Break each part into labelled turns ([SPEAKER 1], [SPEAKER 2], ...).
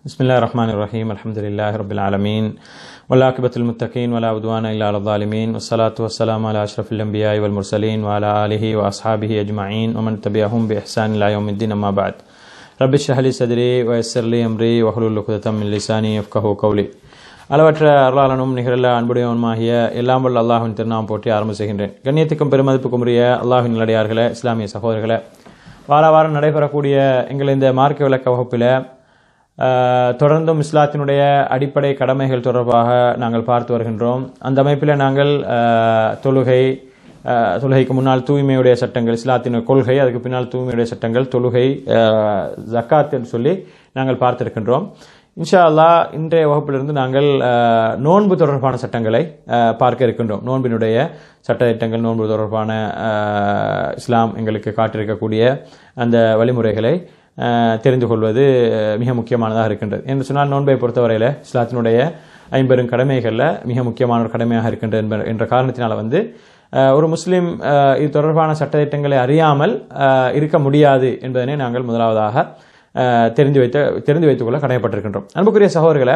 [SPEAKER 1] بسم الله الرحمن الرحيم الحمد لله رب العالمين والعاقبة المتقين ولا عدوان إلا على الظالمين والصلاة والسلام على أشرف الأنبياء والمرسلين وعلى آله وأصحابه أجمعين ومن تبعهم بإحسان إلى يوم الدين أما بعد رب اشرح لي صدري ويسر لي أمري واحلل عقدة من لساني يفقهوا قولي அளவற்ற அருளாளனும் நிகரல்ல அன்புடையவனுமாகிய எல்லாம் வல்ல அல்லாஹின் திருநாம் போற்றி ஆரம்ப செய்கின்றேன் கண்ணியத்துக்கும் பெருமதிப்புக்கும் உரிய அல்லாஹின் நல்லடியார்களே இஸ்லாமிய சகோதரர்களே வார வாரம் நடைபெறக்கூடிய எங்கள் இந்த மார்க்க விளக்க வகுப்பில் ஆஹ், தொடர்ந்தும் இஸ்லாத்தினுடைய அடிப்படை கடமைகள் தொடர்பாக நாங்கள் பார்த்து வருகின்றோம் அந்த அமைப்பில் நாங்கள் ஆஹ், தொழுகை ஆஹ், தொழுகைக்கு முன்னால் தூய்மையுடைய சட்டங்கள் இஸ்லாத்தின் கொள்கை அதுக்கு பின்னால் தூய்மையுடைய சட்டங்கள் தொழுகை ஆஹ், ஜக்காத் என்று சொல்லி நாங்கள் பார்த்திருக்கின்றோம் இன்ஷா அல்லாஹ் இன்றைய வகுப்பிலிருந்து நாங்கள் ஆஹ், நோன்பு தொடர்பான சட்டங்களை ஆஹ், பார்க்க இருக்கின்றோம் நோன்பினுடைய சட்டத்திட்டங்கள் நோன்பு தொடர்பான ஆஹ், இஸ்லாம் எங்களுக்கு காட்டியிருக்கக்கூடிய அந்த வழிமுறைகளை ஆஹ், தெரிந்து கொள்வது ஆஹ், மிக முக்கியமானதாக இருக்கின்றது என்று சொன்னால் நோன்பை பொறுத்தவரையில் இஸ்லாத்தினுடைய ஐம்பெரும் கடமைகளில் மிக முக்கியமான ஒரு கடமையாக இருக்கின்றது என்ப- என்ற காரணத்தினால வந்து ஆஹ், ஒரு முஸ்லீம் ஆஹ், இது தொடர்பான சட்டத்திட்டங்களை அறியாமல் ஆஹ், இருக்க முடியாது என்பதனை நாங்கள் முதலாவதாக ஆஹ், தெரிந்து வைத்த தெரிந்து வைத்துக்கொள்ள கடமைப்பட்டிருக்கின்றோம் அன்புக்குரிய சகோதரர்களை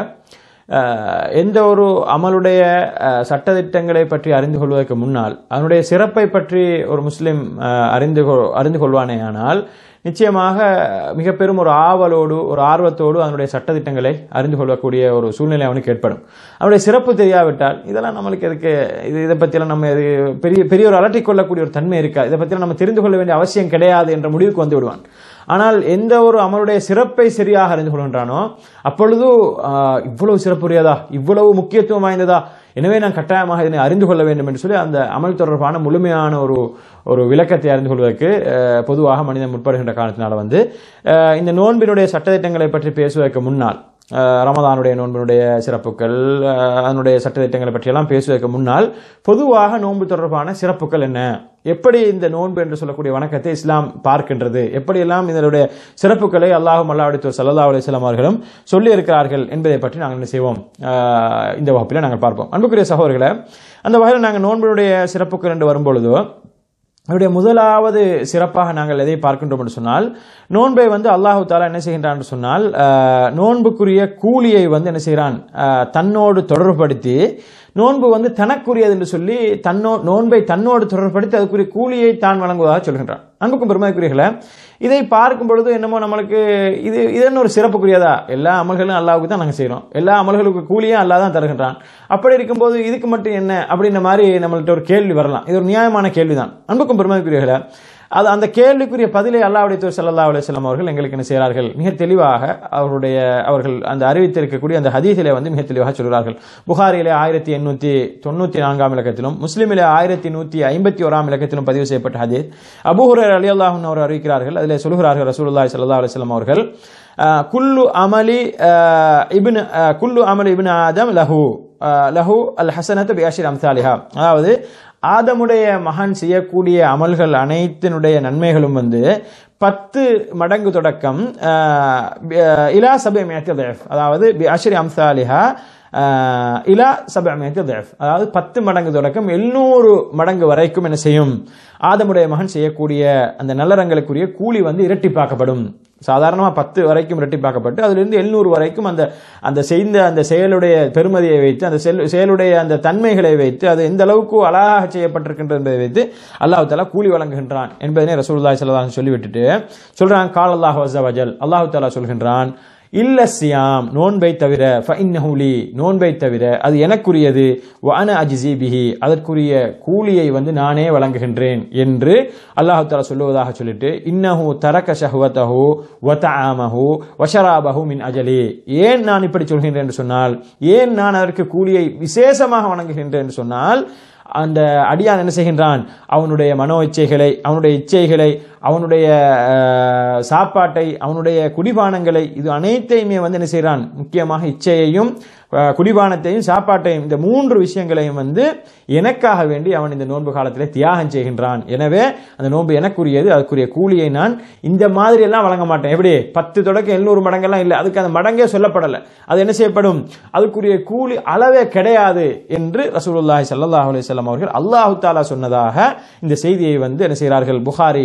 [SPEAKER 1] ஆஹ், எந்த ஒரு அமலுடைய ஆஹ், சட்டதிட்டங்களை பற்றி அறிந்து கொள்வதற்கு முன்னால் அதனுடைய சிறப்பை பற்றி ஒரு முஸ்லிம் ஆஹ், அறிந்து கொள் அறிந்து கொள்வானேயானால் நிச்சயமாக மிக பெரும் ஒரு ஆவலோடு ஒரு ஆர்வத்தோடு அதனுடைய சட்டதிட்டங்களை அறிந்து கொள்ளக்கூடிய ஒரு சூழ்நிலை அவனுக்கு ஏற்படும் அவனுடைய சிறப்பு தெரியாவிட்டால் இதெல்லாம் நம்மளுக்கு எதுக்கு இது இதை பற்றியெல்லாம் நம்ம இது பெரிய பெரிய ஒரு அலட்டிக் கொள்ளக்கூடிய ஒரு தன்மை இருக்கா இதை பற்றியெல்லாம் நம்ம தெரிந்து கொள்ள வேண்டிய அவசியம் கிடையாது என்ற முடிவுக்கு வந்து விடுவான் ஆனால் எந்த ஒரு அமலுடைய சிறப்பை சரியாக அறிந்து கொள்கின்றானோ அப்பொழுது ஆஹ், இவ்வளவு சிறப்புரியதா இவ்வளவு முக்கியத்துவம் வாய்ந்ததா எனவே நான் கட்டாயமாக இதனை அறிந்து கொள்ள வேண்டும் என்று சொல்லி அந்த அமல் தொடர்பான முழுமையான ஒரு ஒரு விளக்கத்தை அறிந்து கொள்வதற்கு அஹ், பொதுவாக மனிதன் முற்படுகின்ற காரணத்தினால வந்து அஹ், இந்த நோன்பினுடைய சட்டத்திட்டங்களை பற்றி பேசுவதற்கு முன்னால் அஹ், ரமதானுடைய நோன்பினுடைய சிறப்புகள் அஹ், அதனுடைய சட்டத்திட்டங்களை பற்றியெல்லாம் பேசுவதற்கு முன்னால் பொதுவாக நோன்பு தொடர்பான சிறப்புகள் என்ன எப்படி இந்த நோன்பு என்று சொல்லக்கூடிய வணக்கத்தை இஸ்லாம் பார்க்கின்றது எப்படியெல்லாம் இதனுடைய சிறப்புகளை அல்லாஹும் அல்லாஹ் சல்லா அலிஸ்லாம் அவர்களும் சொல்லி இருக்கிறார்கள் என்பதை பற்றி நாங்கள் என்ன செய்வோம் ஆஹ் இந்த வகுப்பில் நாங்கள் பார்ப்போம் அன்புக்குரிய சகோதரர்களை அந்த வகையில் நாங்கள் நோன்பினுடைய சிறப்புகள் என்று வரும்பொழுதோ அவருடைய முதலாவது சிறப்பாக நாங்கள் எதை பார்க்கின்றோம் என்று சொன்னால் நோன்பை வந்து அல்லாஹு தாலா என்ன செய்கின்றான் என்று சொன்னால் ஆஹ், நோன்புக்குரிய கூலியை வந்து என்ன செய்கிறான் ஆஹ், தன்னோடு தொடர்புபடுத்தி நோன்பு வந்து தனக்குரியது என்று சொல்லி தன்னோ நோன்பை தன்னோடு தொடர்புபடுத்தி அதுக்குரிய கூலியை தான் வழங்குவதாக சொல்கின்றான் அன்புக்கும் பெருமதிக்குரியர்களே இதை பார்க்கும் பொழுது என்னமோ நம்மளுக்கு இது இது என்ன ஒரு சிறப்புக்குரியதா எல்லா அமல்களும் அல்லாவுக்கு தான் நாங்கள் செய்கிறோம் எல்லா அமல்களுக்கு கூலியும் அல்லாஹ் தான் தருகின்றான் அப்படி இருக்கும்போது இதுக்கு மட்டும் என்ன அப்படின்ற மாதிரி நம்மள்ட்ட ஒரு கேள்வி வரலாம் இது ஒரு நியாயமான கேள்விதான் அன்புக்கும் பெருமதிக்குரியர்களே அது அந்த கேள்விக்குரிய பதிலை அல்லாவுடைய தூர் சல்லா அலுவலம் அவர்கள் எங்களுக்கு என்ன செய்கிறார்கள் மிக தெளிவாக அவருடைய அவர்கள் அந்த அறிவித்திருக்கக்கூடிய அந்த ஹதீஸிலே வந்து மிக தெளிவாக சொல்கிறார்கள் புகாரிலே ஆயிரத்தி எண்ணூற்றி தொண்ணூற்றி நான்காம் இலக்கத்திலும் முஸ்லிமிலே ஆயிரத்தி நூற்றி ஐம்பத்தி ஓராம் இலக்கத்திலும் பதிவு செய்யப்பட்ட ஹதீஸ் அபூஹுரர் அலி அல்லாஹன் அவர் அறிவிக்கிறார்கள் அதில் சொல்கிறார்கள் ரசூலுல்லாஹி ஸல்லல்லாஹு அலைஹி வஸல்லம் அவர்கள் அஹ், குல்லு அமலி அஹ், இப்னு அஹ், குல்லு அமலி இப்னு ஆதம் லஹு அஹ், லஹு அல் ஹசனத்து பி அஷிர் அம்சாலிஹா அதாவது ஆதமுடைய மகன் செய்யக்கூடிய அமல்கள் அனைத்தினுடைய நன்மைகளும் வந்து பத்து மடங்கு தொடக்கம் அஹ், பி- அஹ், இலா சபை அதாவது பி அஷரி அம்சாலிஹா அஹ், இலா சபை அதாவது பத்து மடங்கு தொடக்கம் எழுநூறு மடங்கு வரைக்கும் என்ன செய்யும் ஆதமுடைய மகன் செய்யக்கூடிய அந்த நல்லறங்களுக்குரிய கூலி வந்து இரட்டிப்பாக்கப்படும் சாதாரணமாக பத்து வரைக்கும் இரட்டிப்பாக்கப்பட்டு அதிலிருந்து எழுநூறு வரைக்கும் அந்த அந்த செய்த அந்த செயலுடைய பெருமதியை வைத்து அந்த செல் செயலுடைய அந்த தன்மைகளை வைத்து அது எந்த அளவுக்கு அழகாக செய்யப்பட்டிருக்கின்றது என்பதை வைத்து அல்லாஹ் தாலா கூலி வழங்குகின்றான் என்பதனை ரசூலுல்லாஹி ஸல்லல்லாஹு அலைஹி சொல்லிவிட்டுட்டு சொல்றான் கால் அல்லாஹ் வஜல் அல்லாஹ் தாலா சொல்கின்றான் இல்ல சியாம் நோன்பை தவிர ஃபஇன்னஹுலி நோன்பை தவிர அது எனக்குரியது வஅன அஜ்ஸி பிஹி அதற்குரிய கூலியை வந்து நானே வழங்குகின்றேன் என்று அல்லாஹ் தஆலா சொல்லுவதாக சொல்லிட்டு இன்னஹு தரக ஷஹ்வதஹு வ தஆமஹு வ ஷராபஹு மின் அஜலி ஏன் நான் இப்படி சொல்கின்றேன் என்று சொன்னால் ஏன் நான் அதற்கு கூலியை விசேஷமாக வழங்குகின்றேன் என்று சொன்னால் அந்த அடியான் என்ன செய்கின்றான் அவனுடைய மனோ இச்சைகளை அவனுடைய இச்சைகளை அவனுடைய அஹ், சாப்பாட்டை அவனுடைய குடிபானங்களை இது அனைத்தையுமே வந்து என்ன செய்கிறான் முக்கியமாக இச்சையையும் அஹ், குடிபானத்தையும் சாப்பாட்டையும் இந்த மூன்று விஷயங்களையும் வந்து எனக்காக வேண்டி அவன் இந்த நோன்பு காலத்திலே தியாகம் செய்கின்றான் எனவே அந்த நோன்பு எனக்குரியது அதுக்குரிய கூலியை நான் இந்த மாதிரி எல்லாம் வழங்க மாட்டேன் எப்படி பத்து தொடக்கம் எழுநூறு மடங்கெல்லாம் இல்லை அதுக்கு அந்த மடங்கே சொல்லப்படலை அது என்ன செய்யப்படும் அதுக்குரிய கூலி அளவே கிடையாது என்று ரசூலுல்லாஹி ஸல்லல்லாஹு அலைஹி வஸல்லம் அவர்கள் அல்லாஹு தாலா சொன்னதாக இந்த செய்தியை வந்து என்ன செய்கிறார்கள் புகாரியிலும் முஸ்லிமிலும்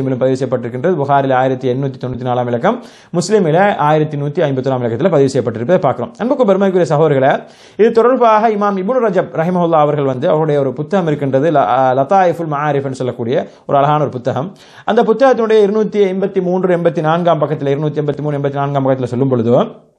[SPEAKER 1] முஸ்லீமிலும் பதிவு செய்யப்பட்டிருக்கின்றது புகாரில் ஆயிரத்தி எண்ணூற்றி தொண்ணூற்றி நாலாம் இலக்கம் முஸ்லீமில் ஆயிரத்தி நூற்றி ஐம்பத்தொன்னாம் இலக்கத்தில் பதிவு செய்யப்பட்டிருப்பதை பார்க்கிறோம் அன்புக்கு பெருமைக்குரிய சகோதரர்களை இது தொடர்பாக இமாம் இபுன் ரஜப் ரஹிமஹுல்லா அவர்கள் வந்து அவருடைய ஒரு புத்தகம் இருக்கின்றது ல- அஹ் லதாயிஃபுல் மஆரிஃப்னு சொல்லக்கூடிய ஒரு அழகான ஒரு புத்தகம் அந்த புத்தகத்தினுடைய இருநூத்தி எண்பத்தி மூன்று எண்பத்தி நான்காம் பக்கத்தில் இருநூத்தி எண்பத்தி மூணு எண்பத்தி நான்காம் பக்கத்தில் சொல்லும் பொழுது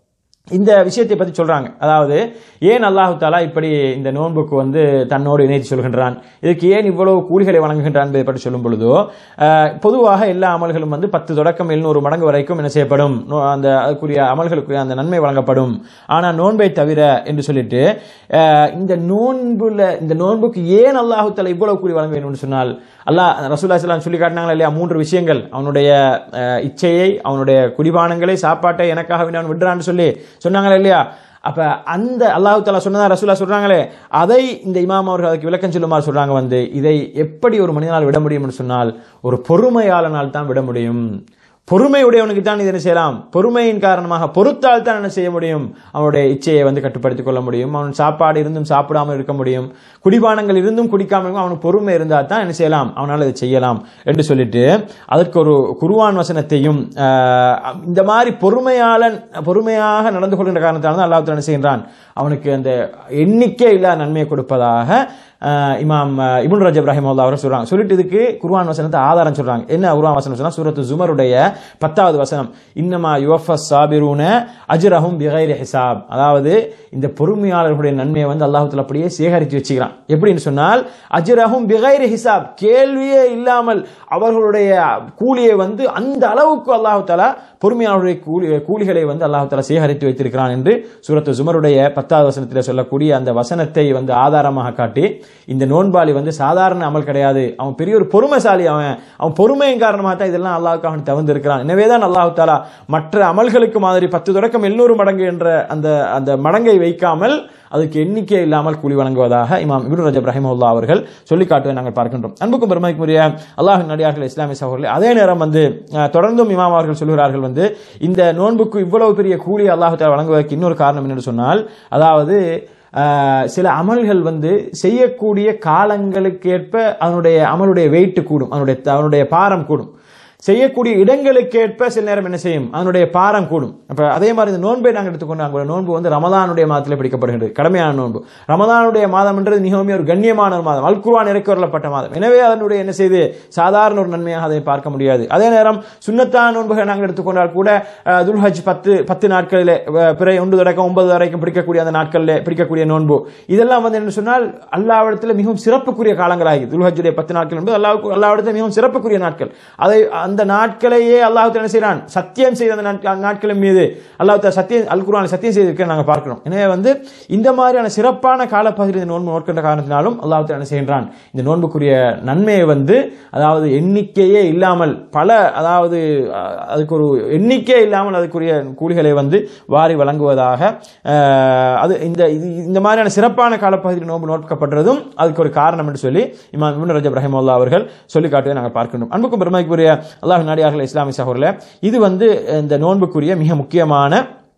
[SPEAKER 1] இந்த விஷயத்தை பற்றி சொல்றாங்க அதாவது ஏன் அல்லாஹு தாலா இப்படி இந்த நோன்புக்கு வந்து தன்னோடு இணைத்து சொல்கின்றான் இதுக்கு ஏன் இவ்வளவு கூலிகளை வழங்குகின்றான் என்பதை பற்றி சொல்லும் பொழுதோ அஹ், பொதுவாக எல்லா அமல்களும் வந்து பத்து தொடக்கம் எழுநூறு மடங்கு வரைக்கும் என்ன செய்யப்படும் நோ- அந்த அதுக்குரிய அமல்களுக்குரிய அந்த நன்மை வழங்கப்படும் ஆனால் நோன்பை தவிர என்று சொல்லிட்டு அஹ், இந்த நோன்புல இந்த நோன்புக்கு ஏன் அல்லாஹு தாலா இவ்வளவு கூலி வழங்க வேண்டும் என்று சொன்னால் அல்லாஹ் ரசூல்லா ஸல்லல்லாஹு சொல்லி காட்டினாங்களா இல்லையா மூன்று விஷயங்கள் அவனுடைய அஹ், இச்சையை அவனுடைய குடிபானங்களை சாப்பாட்டை எனக்காக வேண்டி அவன் விடுறான்னு சொல்லி சொன்னாங்களா இல்லையா அப்ப அந்த அல்லாஹ் தாலா சொன்னதா ரசூலா சொல்றாங்களே அதை இந்த இமாம் அவர்கள் அதுக்கு விளக்கம் சொல்லுமாறு சொல்றாங்க வந்து இதை எப்படி ஒரு மனிதனால் விட முடியும்னு சொன்னால் ஒரு பொறுமையாளனால் தான் விட முடியும் பொறுமையுடையவனுக்கு தான் இதை செய்யலாம் பொறுமையின் காரணமாக பொறுத்தால் தான் என்ன செய்ய முடியும் அவனுடைய இச்சையை வந்து கட்டுப்படுத்திக் கொள்ள முடியும் அவன் சாப்பாடு இருந்தும் சாப்பிடாமல் இருக்க முடியும் குடிபானங்கள் இருந்தும் குடிக்காமல் இருக்கும் அவனுக்கு பொறுமை இருந்தால் தான் என்ன செய்யலாம் அவனால் இதை செய்யலாம் என்று சொல்லிட்டு அதற்கு ஒரு குருவான் வசனத்தையும் ஆஹ், இந்த மாதிரி பொறுமையாளன் பொறுமையாக நடந்து கொள்கின்ற காரணத்தால் தான் அல்லாஹ் என்ன செய்கின்றான் அவனுக்கு அந்த எண்ணிக்கை இல்லாத நன்மையை கொடுப்பதாக ஆஹ், இமாம் ஆஹ், இப்னு ரஜப் ரஹிமல்லா அவர் சொல்றாங்க சொல்லிட்டு இதுக்கு குர்ஆன் வசனத்தை ஆதாரம் சொல்றாங்க என்ன குர்ஆன் வசனம் சொன்னா சூரத்து ஜுமருடைய பத்தாவது வசனம் இன்னமா யுவஃபஸ் சாபிரூன அஜ்ரஹும் பிகைரி ஹிசாப் அதாவது இந்த பொறுமையாளர்களுடைய நன்மையை வந்து அல்லாஹ்வுத்தாலா அப்படியே சேகரித்து வச்சுக்கிறான் எப்படின்னு சொன்னால் அஜ்ரஹும் பிகைரி ஹிசாப் கேள்வியே இல்லாமல் அவர்களுடைய கூலியை வந்து அந்த அளவுக்கு அல்லாஹ் தாலா பொறுமையாளருடைய கூலி கூலிகளை வந்து அல்லாஹ் தாலா சேகரித்து வைத்திருக்கிறான் என்று சூரத்து ஜுமருடைய பத்தாவது வசனத்தில் சொல்லக்கூடிய அந்த வசனத்தை வந்து ஆதாரமாக காட்டி இந்த நோன்பாளி வந்து சாதாரண அமல் கிடையாது அவன் பெரிய ஒரு பொறுமைசாலி அவன் அவன் பொறுமையின் காரணமாக தான் இதெல்லாம் அல்லாஹ்வுக்கு அவன் தவிர்த்து இருக்கிறான் எனவே தான் அல்லாஹ் தாலா மற்ற அமல்களுக்கு மாதிரி பத்து தொடக்கம் எழுநூறு மடங்கு என்ற அந்த அந்த மடங்கை வைக்காமல் அதுக்கு எண்ணிக்கை இல்லாமல் கூலி வழங்குவதாக இமாம் இப்னு ரஜப் ரஹிமவுல்லா அவர்கள் சொல்லி காட்டுவதை நாங்கள் பார்க்கின்றோம் அன்புக்கும் பெருமைக்குரிய அல்லாஹின் நடிகார்கள் இஸ்லாமிய சகோதரர்கள் அதே நேரம் வந்து அஹ், தொடர்ந்தும் இமாம் அவர்கள் சொல்கிறார்கள் வந்து இந்த நோன்புக்கு இவ்வளவு பெரிய கூலி அல்லாஹு தாலா வழங்குவதற்கு இன்னொரு காரணம் என்னன்னு சொன்னால் அதாவது அஹ், சில அமல்கள் வந்து செய்யக்கூடிய காலங்களுக்கு ஏற்ப அதனுடைய அமலுடைய வெயிட் கூடும் அதனுடைய அதனுடைய பாரம் கூடும் செய்யக்கூடிய இடங்களுக்கேற்ப சில நேரம் என்ன செய்யும் அதனுடைய பாரம் கூடும் அப்ப அதே மாதிரி இந்த நோன்பை நாங்கள் எடுத்துக்கொண்டாங்க ஒரு நோன்பு வந்து ரமதானுடைய மாதத்தில் பிடிக்கப்படுகின்றது கடமையான நோன்பு ரமதானுடைய மாதம் என்றது மிகவும் ஒரு கண்ணியமான ஒரு மாதம் அல்குர்ஆன் இறக்கி வரப்பட்ட மாதம் எனவே அதனுடைய என்ன செய்து சாதாரண ஒரு நன்மையாக அதை பார்க்க முடியாது அதே நேரம் சுன்னத்தான நோன்புகளை நாங்கள் எடுத்துக்கொண்டால் கூட அஹ், துல்ஹஜ் பத்து பத்து நாட்களிலே அஹ், பிறை ஒன்று தொடக்கம் ஒன்பது வரைக்கும் பிடிக்கக்கூடிய அந்த நாட்களிலே பிடிக்கக்கூடிய நோன்பு இதெல்லாம் வந்து என்ன சொன்னால் அல்லாவிடத்தில் மிகவும் சிறப்புக்குரிய காலங்களாகி துல்ஹஜுடைய பத்து நாட்கள் என்பது அல்லாவுக்கு அல்லாவிடத்தில் மிகவும் சிறப்புக்குரிய நாட்கள் அதை அந்த நாட்களையே அல்லாஹ் என்ன செய்கிறான் சத்தியம் செய்த அந்த நாட்கள் நாட்களின் மீது அல்லாஹ் தஆலா சத்தியம் அல் குர்ஆன் சத்தியம் செய்திருக்க நாங்கள் பார்க்கிறோம் எனவே வந்து இந்த மாதிரியான சிறப்பான காலப்பகுதியில் இந்த நோன்பு நோக்கின்ற காரணத்தினாலும் அல்லாஹ் தஆலா என்ன செய்கின்றான் இந்த நோன்புக்குரிய நன்மையை வந்து அதாவது எண்ணிக்கையே இல்லாமல் பல அதாவது அஹ், அதுக்கு ஒரு எண்ணிக்கை இல்லாமல் அதுக்குரிய கூலிகளை வந்து வாரி வழங்குவதாக அஹ், அது இந்த இது- இந்த மாதிரியான சிறப்பான காலப்பகுதியில் நோன்பு நோக்கப்படுறதும் அதுக்கு ஒரு காரணம் என்று சொல்லி இமாம் இப்னு ரஜப் ரஹிமல்லா அவர்கள் சொல்லி காட்டுவதை நாங்கள் பார்க்கின்றோம் அன்புக்கும் பெருமைக்குரிய அல்லாஹ் நாடியார்கள் இஸ்லாமிய சகோதரர்களே இது வந்து இந்த நோன்புக்குரிய மிக முக்கியமான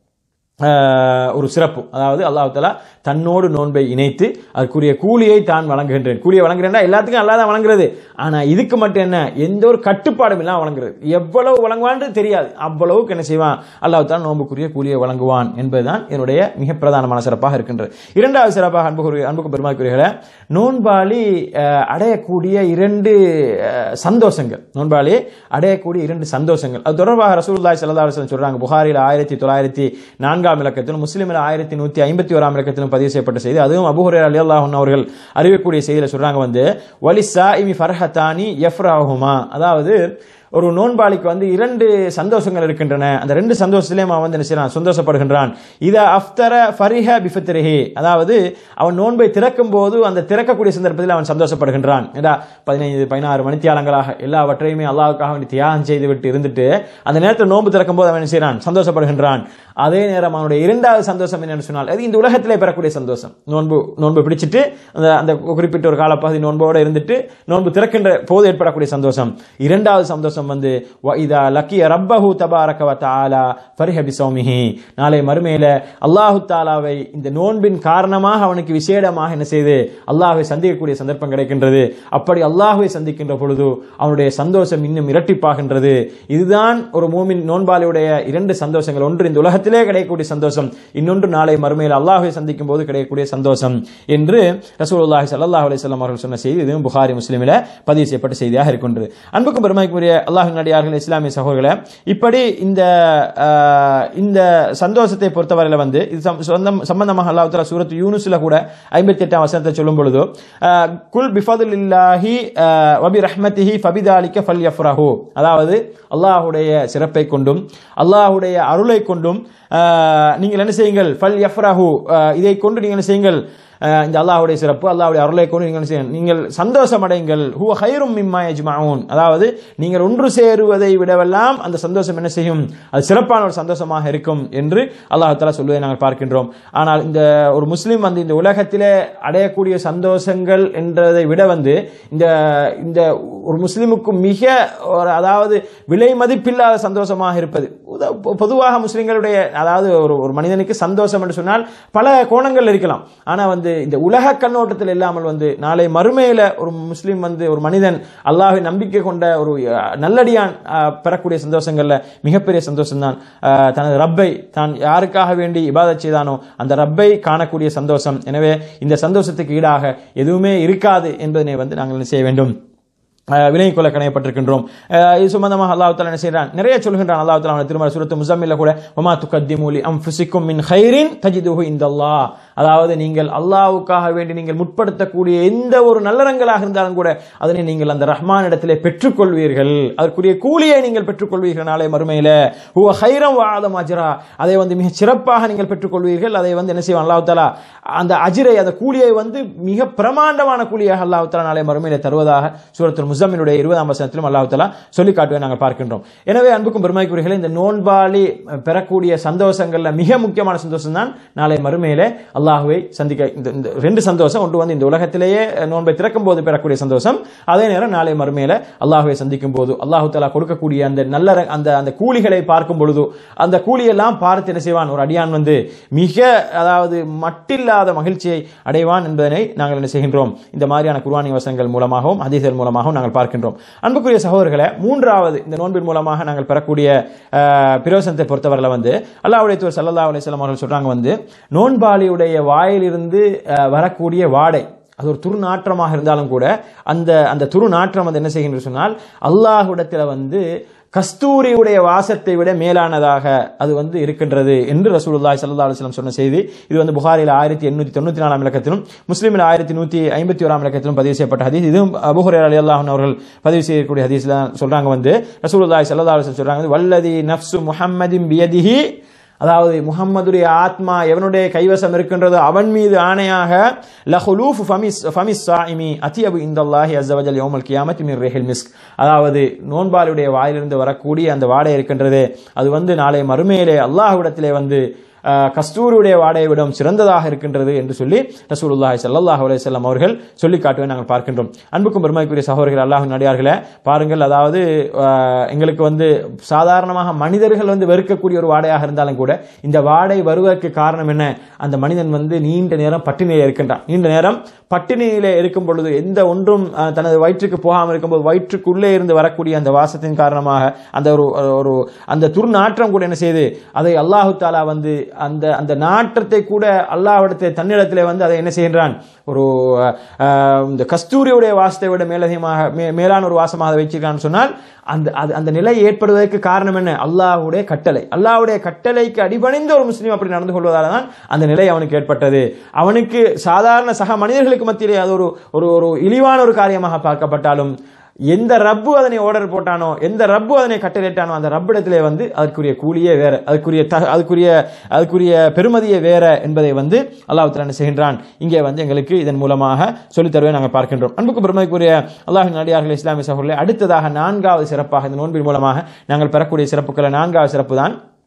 [SPEAKER 1] ஆஹ், ஒரு சிறப்பு அதாவது அல்லாஹ் தஆலா தன்னோடு நோன்பை இணைத்து அதற்குரிய கூலியை தான் வழங்குகின்றேன் கூலியை வழங்குறேன்னா எல்லாத்துக்கும் அல்லாஹ் தான் வழங்குறது ஆனா இதுக்கு மட்டும் என்ன எந்த ஒரு கட்டுப்பாடும் இல்லாம வழங்குறது எவ்வளவு வழங்குவான்னு தெரியாது அவ்வளவுக்கு என்ன செய்வான் அல்லாஹ் தான் நோன்புக்குரிய கூலியை வழங்குவான் என்பதுதான் என்னுடைய மிக பிரதானமான சிறப்பாக இருக்கின்றது இரண்டாவது சிறப்பாக அன்புக்குரிய அன்புக்கு பெருமாக்குரியர்களே நோன்பாளி ஆஹ், அடையக்கூடிய இரண்டு ஆஹ், சந்தோஷங்கள் நோன்பாளி அடையக்கூடிய இரண்டு சந்தோஷங்கள் அது தொடர்பாக ரசூலுல்லாஹி ஸல்லல்லாஹு அலைஹி வஸல்லம் சொல்றாங்க புகாரில் ஆயிரத்தி தொள்ளாயிரத்தி நான்காம் இலக்கத்திலும் முஸ்லிமில் ஆயிரத்தி நூத்தி ஐம்பத்தி ஓராம் இலக்கத்திலும் பதிவு செய்யப்பட்ட செய்தி அதுவும் அபுஹுரே அலி அல்லாஹன் அவர்கள் அறிவிக்கக்கூடிய செய்தியில சொல்றாங்க வந்து வலிசா இமி ஃபர்ஹத்தானி எஃப்ராஹுமா அதாவது ஒரு நோன்பாளிக்கு வந்து இரண்டு சந்தோஷங்கள் இருக்கின்றன அந்த ரெண்டு சந்தோஷத்திலையும் அவன் வந்து என்ன செய்யறான் சந்தோஷப்படுகின்றான் இத அஃப்தர ஃபரிஹ பிஃபத்திரிஹி அதாவது அவன் நோன்பை திறக்கும் போது அந்த திறக்கக்கூடிய சந்தர்ப்பத்தில் அவன் சந்தோஷப்படுகின்றான் ஏடா பதினைந்து பதினாறு மணித்தியாலங்களாக எல்லாவற்றையுமே அல்லாஹ்வுக்காக வேண்டி தியாகம் செய்து விட்டு இருந்துட்டு அந்த நேரத்தில் நோன்பு திறக்கும் போது அவன் என்ன செய்யறான் சந்தோஷப்படுகின்றான் அதே நேரம் அவனுடைய இரண்டாவது சந்தோஷம் என்னன்னு சொன்னால் அது இந்த உலகத்திலே பெறக்கூடிய சந்தோஷம் நோன்பு நோன்பு பிடிச்சிட்டு அந்த அந்த குறிப்பிட்ட ஒரு காலப்பகுதி நோன்போடு இருந்துட்டு நோன்பு திறக்கின்ற போது ஏற்படக்கூடிய சந்தோஷம் இரண்டாவது சந்தோஷம் சந்தோஷம் வந்து இதா லக்கிய ரப்பஹு தபாரக வ தஆலா ஃபரிஹ பிஸௌமிஹி நாளை மறுமையில அல்லாஹு தாலாவை இந்த நோன்பின் காரணமாக அவனுக்கு விசேடமாக என்ன செய்து அல்லாஹ்வை சந்திக்கக்கூடிய சந்தர்ப்பம் கிடைக்கின்றது அப்படி அல்லாஹ்வை சந்திக்கின்ற பொழுது அவனுடைய சந்தோஷம் இன்னும் இரட்டிப்பாகின்றது இதுதான் ஒரு மூமின் நோன்பாளியுடைய இரண்டு சந்தோஷங்கள் ஒன்று இந்த உலகத்திலே கிடைக்கக்கூடிய சந்தோஷம் இன்னொன்று நாளை மறுமையில் அல்லாஹ்வை சந்திக்கும் போது கிடைக்கக்கூடிய சந்தோஷம் என்று ரசூலுல்லாஹி ஸல்லல்லாஹு அலைஹி வஸல்லம் அவர்கள் சொன்ன செய்தி இதுவும் புகாரி முஸ்லிமில் பதிவு செய்யப்பட்ட செய்தியாக இருக்கின்றது அன்புக்கும் பெருமைக்குரிய அல்லாஹின் நடிகார்கள் இஸ்லாமிய சகோதரர்களே இப்படி இந்த ஆஹ், இந்த சந்தோஷத்தை பொறுத்தவரையில் வந்து இது சம்- சொந்தம் சம்பந்தமாக அல்லாஹ் தஆலா சூரத் யூனுஸ்ல கூட ஐம்பத்தி எட்டாம் வசனத்தை சொல்லும் பொழுது ஆஹ், குல் பிஃபதுலில்லாஹி ஆஹ், வபி ரஹ்மத்திஹி ஃபபிதாலிக்க ஃபல் யஃப்ரஹு அதாவது அல்லாஹ்வுடைய சிறப்பை கொண்டும் அல்லாஹ்வுடைய அருளை கொண்டும் ஆஹ், நீங்கள் என்ன செய்யுங்கள் ஃபல் யஃப்ரஹு ஆஹ், இதை கொண்டு நீங்கள் என்ன செய்யுங்கள் அஹ் இந்த அல்லாஹ்வுடைய சிறப்பு அல்லாஹ்வுடைய அருளை கொண்டு நீங்கள் என்ன செய்யுங்கள்? நீங்கள் சந்தோஷம் அடையுங்கள் ஹுவ ஹைரும் மிம்மா யஜ்மஊன் அதாவது நீங்கள் ஒன்று சேருவதை விடவெல்லாம் அந்த சந்தோஷம் என்ன செய்யும் அது சிறப்பான ஒரு சந்தோஷமாக இருக்கும் என்று அல்லாஹ் தஆலா சொல்வதை நாங்கள் பார்க்கின்றோம் ஆனால் இந்த ஒரு முஸ்லீம் வந்து இந்த உலகத்திலே அடையக்கூடிய சந்தோஷங்கள் என்றதை விட வந்து இந்த இந்த ஒரு முஸ்லிமுக்கு மிக ஒரு அதாவது விலை மதிப்பில்லாத சந்தோஷமாக இருப்பது உத- பொதுவாக முஸ்லிம்களுடைய அதாவது ஒரு ஒரு மனிதனுக்கு சந்தோஷம் என்று சொன்னால் பல கோணங்கள் இருக்கலாம் ஆனா வந்து இந்த உலக கண்ணோட்டத்தில் இல்லாமல் வந்து நாளை மறுமையில ஒரு முஸ்லீம் வந்து ஒரு மனிதன் அல்லாஹ்வை நம்பிக்கை கொண்ட ஒரு அஹ், நல்லடியான் அஹ், பெறக்கூடிய சந்தோஷங்கள்ல மிகப்பெரிய சந்தோஷம் தான் தனது ரப்பை தான் யாருக்காக வேண்டி இபாதத் செய்தானோ அந்த ரப்பை காணக்கூடிய சந்தோஷம் எனவே இந்த சந்தோஷத்துக்கு ஈடாக எதுவுமே இருக்காது என்பதனை வந்து நாங்கள் என்ன செய்ய வேண்டும் அஹ் விலகிக் கொள்ள கணையப்பட்டிருக்கின்றோம் அஹ் இது சம்பந்தமாக அல்லாஹ் தாலா என்ன செய்கிறான் நிறைய சொல்கின்றான் அல்லாஹ் தாலா அவனை திருமண சுரத்து முசம்மில்ல கூட ஒமா துக்கத்திமூலி அம் ஃபிசிக்கும் மின் ஹைரின் தஜிதுஹு இந்தல்லாஹ் அதாவது நீங்கள் அல்லாஹ்வுக்காக வேண்டி நீங்கள் முற்படுத்தக்கூடிய எந்த ஒரு நல்லறங்களாக இருந்தாலும் கூட அதனை நீங்கள் அந்த ரஹ்மான் இடத்திலே பெற்றுக்கொள்வீர்கள் அதற்குரிய கூலியை நீங்கள் பெற்றுக்கொள்வீர்கள் நாளை மறுமையில ஹுவ ஹைரம் வாதம் அஜரா அதை வந்து மிக சிறப்பாக நீங்கள் பெற்றுக்கொள்வீர்கள் அதை வந்து என்ன செய்வான் அல்லாஹ் தாலா அந்த அஜிரை அந்த கூலியை வந்து மிக பிரமாண்டமான கூலியாக அல்லாஹ் தாலா நாளை மறுமையில தருவதாக சூரத்துல் முசம்மினுடைய இருபதாம் வசனத்திலும் அல்லாஹ் தாலா சொல்லி காட்டுவதை நாங்கள் பார்க்கின்றோம் எனவே அன்புக்கும் பெருமைக்குரியர்களே இந்த நோன்பாளி பெறக்கூடிய சந்தோஷங்கள்ல மிக முக்கியமான சந்தோஷம் தான் நாளை மறுமையிலே அல்லாஹுவை சந்திக்க இந்த இந்த ரெண்டு சந்தோஷம் ஒன்று வந்து இந்த உலகத்திலேயே நோன்பை திறக்கும் போது பெறக்கூடிய சந்தோஷம் அதே நேரம் நாளை மறுமையில அல்லாஹுவை சந்திக்கும் போது அல்லாஹு தாலா கொடுக்கக்கூடிய அந்த நல்ல ர- அந்த அந்த கூலிகளை பார்க்கும் பொழுது அந்த கூலியெல்லாம் பார்த்து என்ன செய்வான் ஒரு அடியான் வந்து மிக அதாவது மட்டில்லாத மகிழ்ச்சியை அடைவான் என்பதனை நாங்கள் என்ன செய்கின்றோம் இந்த மாதிரியான குர்ஆனி வசனங்கள் மூலமாகவும் ஹதீஸ்கள் மூலமாகவும் நாங்கள் பார்க்கின்றோம் அன்புக்குரிய சகோதரர்களை மூன்றாவது இந்த நோன்பின் மூலமாக நாங்கள் பெறக்கூடிய அஹ், பிரயோசனத்தை பொறுத்தவரையில் வந்து அல்லாஹ்வுடைய தூர் சல்லல்லாஹு அலைஹி வஸல்லம் அவர்கள் சொல்றாங்க வந்து நோன்பாளியுடைய வாயிலிருந்து அஹ், வரக்கூடிய வாடை அது ஒரு துர்நாற்றமாக இருந்தாலும் கூட அந்த அந்த துர்நாற்றம் வந்து என்ன செய்கின்றது சொன்னால் அல்லாஹ்விடத்தில் வந்து கஸ்தூரியுடைய வாசத்தை விட மேலானதாக அது வந்து இருக்கின்றது என்று ரசூலுல்லாஹி ஸல்லல்லாஹு அலைஹி வஸல்லம் சொன்ன செய்தி இது வந்து புகாரில் ஆயிரத்தி எண்ணூற்றி தொண்ணூற்றி நாலாம் இலக்கத்திலும் முஸ்லீமில் ஆயிரத்தி நூற்றி ஐம்பத்தி ஓராம் இலக்கத்திலும் பதிவு செய்யப்பட்ட ஹதீஸ் இதுவும் அபுஹுரேரா ரலியல்லாஹு அன்ஹு அவர்கள் பதிவு செய்யக்கூடிய ஹதீஸ்ல சொல்றாங்க வந்து ரசூலுல்லாஹி ஸல்லல்லாஹு அலைஹி வஸல்லம் சொல்றாங்க வந்து, வல்லதி நஃப்சு முஹம்மதின் பியதிஹி அதாவது முஹம்மதுடைய ஆத்மா எவனுடைய கைவசம் இருக்கின்றதோ அவன் மீது ஆணையாக லஹுலூஃப் ஃபமிஸ் ஃபமிஸ் சாயிமி அத்தியபு இந்தல்லாஹி அஸ்ஸவஜல் யௌமல் கியாமத்தி மிர் ரிஹில் மிஸ்க் அதாவது நோன்பாளுடைய வாயிலிருந்து வரக்கூடிய அந்த வாடை இருக்கின்றது அது வந்து நாளை மறுமையிலே அல்லாஹ்விடத்திலே வந்து அஹ், கஸ்தூரியுடைய வாடையை விடம் சிறந்ததாக இருக்கின்றது என்று சொல்லி ரசூலுல்லாஹி ஸல்லல்லாஹு அலைஹி வஸல்லம் அவர்கள் சொல்லி காட்டுவதை நாங்கள் பார்க்கின்றோம் அன்புக்கும் பெருமைக்குரிய சகோதரர்கள் அல்லாஹ்வின் நடிகார்களே பாருங்கள் அதாவது அஹ், எங்களுக்கு வந்து சாதாரணமாக மனிதர்கள் வந்து வெறுக்கக்கூடிய ஒரு வாடையாக இருந்தாலும் கூட இந்த வாடை வருவதற்கு காரணம் என்ன அந்த மனிதன் வந்து நீண்ட நேரம் பட்டினியிலே இருக்கின்றான் நீண்ட நேரம் பட்டினியிலே இருக்கும் பொழுது எந்த ஒன்றும் அஹ், தனது வயிற்றுக்கு போகாமல் இருக்கும்போது வயிற்றுக்குள்ளே இருந்து வரக்கூடிய அந்த வாசத்தின் காரணமாக அந்த ஒரு ஒரு அந்த துர்நாற்றம் கூட என்ன செய்யுது அதை அல்லாஹு தாலா வந்து அந்த அந்த நாற்றத்தை கூட அல்லாஹ்விடத்தை தன்னிடத்திலே வந்து அதை என்ன செய்கின்றான் ஒரு அஹ், இந்த கஸ்தூரியுடைய வாசத்தை விட மேலதிகமாக மே- மேலான ஒரு வாசமாக அதை வச்சிருக்கான்னு சொன்னால் அந்த அது அந்த நிலை ஏற்படுவதற்கு காரணம் என்ன அல்லாஹ்வுடைய கட்டளை அல்லாஹ்வுடைய கட்டளைக்கு அடிபணிந்த ஒரு முஸ்லீம் அப்படி நடந்து கொள்வதால தான் அந்த நிலை அவனுக்கு ஏற்பட்டது அவனுக்கு சாதாரண சக மனிதர்களுக்கு மத்தியிலே அது ஒரு ஒரு ஒரு இழிவான ஒரு காரியமாக பார்க்கப்பட்டாலும் எந்த ரப்பு அதனை ஆர்டர் போட்டானோ எந்த ரப்பு அதனை கட்டளையிட்டானோ அந்த ரப்பிடத்திலே வந்து அதற்குரிய கூலியே வேற அதுக்குரிய த அதுக்குரிய அதுக்குரிய பெருமதியே வேற என்பதை வந்து அல்லாஹ் தஆலா என்ன செய்கின்றான் இங்கே வந்து எங்களுக்கு இதன் மூலமாக சொல்லித் தருவதை நாங்கள் பார்க்கின்றோம் அன்புக்கு பெருமைக்குரிய அல்லாஹின் அடியார்கள் இஸ்லாமிய சகோதரர்களே அடுத்ததாக நான்காவது சிறப்பாக இந்த நோன்பின் மூலமாக நாங்கள் பெறக்கூடிய சிறப்புக்களை நான்காவது சிறப்பு தான்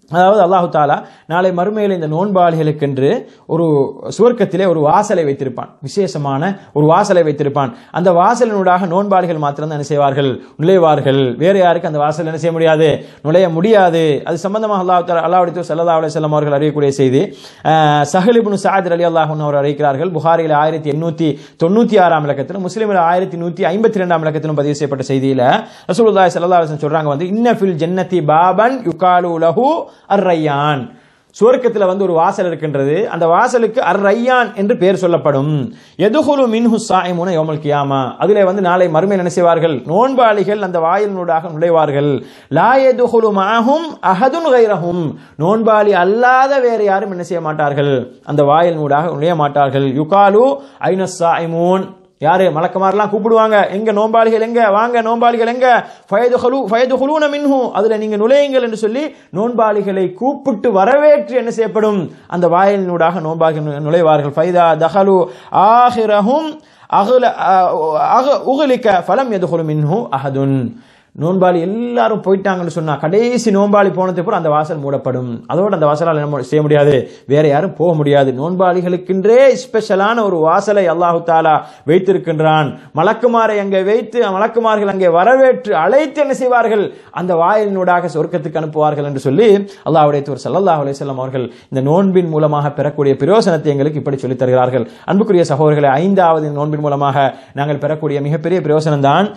[SPEAKER 1] அதாவது அல்லாஹு தாலா நாளை மறுமையில் இந்த நோன்பாளிகளுக்கென்று ஒரு சுவர்க்கத்திலே ஒரு வாசலை வைத்திருப்பான் விசேஷமான ஒரு வாசலை வைத்திருப்பான் அந்த வாசலினூடாக நோன்பாளிகள் மாத்திரம் என்ன செய்வார்கள் நுழைவார்கள் வேறு யாருக்கு அந்த வாசல் என்ன செய்ய முடியாது நுழைய முடியாது அது சம்பந்தமாக அல்லாஹ் தாலா அல்லாஹ் சல்லா அலி செல்லம் அவர்கள் அறியக்கூடிய செய்தி சஹலிபுன் சாத் அலி அல்லாஹன் அவர் அறிவிக்கிறார்கள் புகாரில் ஆயிரத்தி எண்ணூத்தி தொண்ணூத்தி ஆறாம் இலக்கத்திலும் முஸ்லீமில் ஆயிரத்தி நூத்தி ஐம்பத்தி ரெண்டாம் இலக்கத்திலும் பதிவு செய்யப்பட்ட செய்தியில ரசூலுல்லாஹி ஸல்லல்லாஹு அலைஹி வஸல்லம் சொல்றாங்க வந்து இன்னஃபில் ஜன்னதி பாபன் யுகாலு லஹு அர் ரையான் சுவர்க்கத்தில் வந்து ஒரு வாசல் இருக்கின்றது அந்த வாசலுக்கு அர் ரையான் என்று பெயர் சொல்லப்படும் எதுகுலு மின்ஹு சாயிமுன யோமல் கியாமா அதிலே வந்து நாளை மறுமை என்ன செய்வார்கள் நோன்பாளிகள் அந்த வாயிலினூடாக நுழைவார்கள் லா எதுகுலு மாஹும் அஹதுன் கைரஹும் நோன்பாளி அல்லாத வேறு யாரும் என்ன செய்ய மாட்டார்கள் அந்த வாயிலினூடாக நுழைய மாட்டார்கள் யுகாலு ஐனஸ் சாயிமூன் யாரு மலக்குமாரெல்லாம் கூப்பிடுவாங்க எங்க நோம்பாளிகள் எங்க வாங்க நோம்பாளிகள் எங்க ஃபயதுஹலு ஃபயதுஹுலூன மின்ஹு அதுல நீங்க நுழையுங்கள் என்று சொல்லி நோன்பாளிகளை கூப்பிட்டு வரவேற்று என்ன செய்யப்படும் அந்த வாயிலினூடாக நோன்பாளிகள் நுழைவார்கள் ஃபைதா தஹலு ஆஹிரஹும் அகுல அக உகுலிக்க ஃபலம் எதுகுலு மின்ஹு அஹதுன் நோன்பாளி எல்லாரும் போயிட்டாங்கன்னு சொன்னா கடைசி நோன்பாளி போனதுக்கு அப்புறம் அந்த வாசல் மூடப்படும் அதோட அந்த வாசலால் என்ன செய்ய முடியாது வேற யாரும் போக முடியாது நோன்பாளிகளுக்கென்றே ஸ்பெஷலான ஒரு வாசலை அல்லாஹு தாலா வைத்திருக்கின்றான் மலக்குமாரை அங்கே வைத்து மலக்குமார்கள் அங்கே வரவேற்று அழைத்து என்ன செய்வார்கள் அந்த வாயிலினூடாக சொர்க்கத்துக்கு அனுப்புவார்கள் என்று சொல்லி அல்லாஹுடைய தூர் சல்லாஹ் அலிசல்லாம் அவர்கள் இந்த நோன்பின் மூலமாக பெறக்கூடிய பிரயோசனத்தை எங்களுக்கு இப்படி சொல்லித் தருகிறார்கள் அன்புக்குரிய சகோதரர்களை ஐந்தாவது நோன்பின் மூலமாக நாங்கள் பெறக்கூடிய மிகப்பெரிய பிரயோசனம் தான்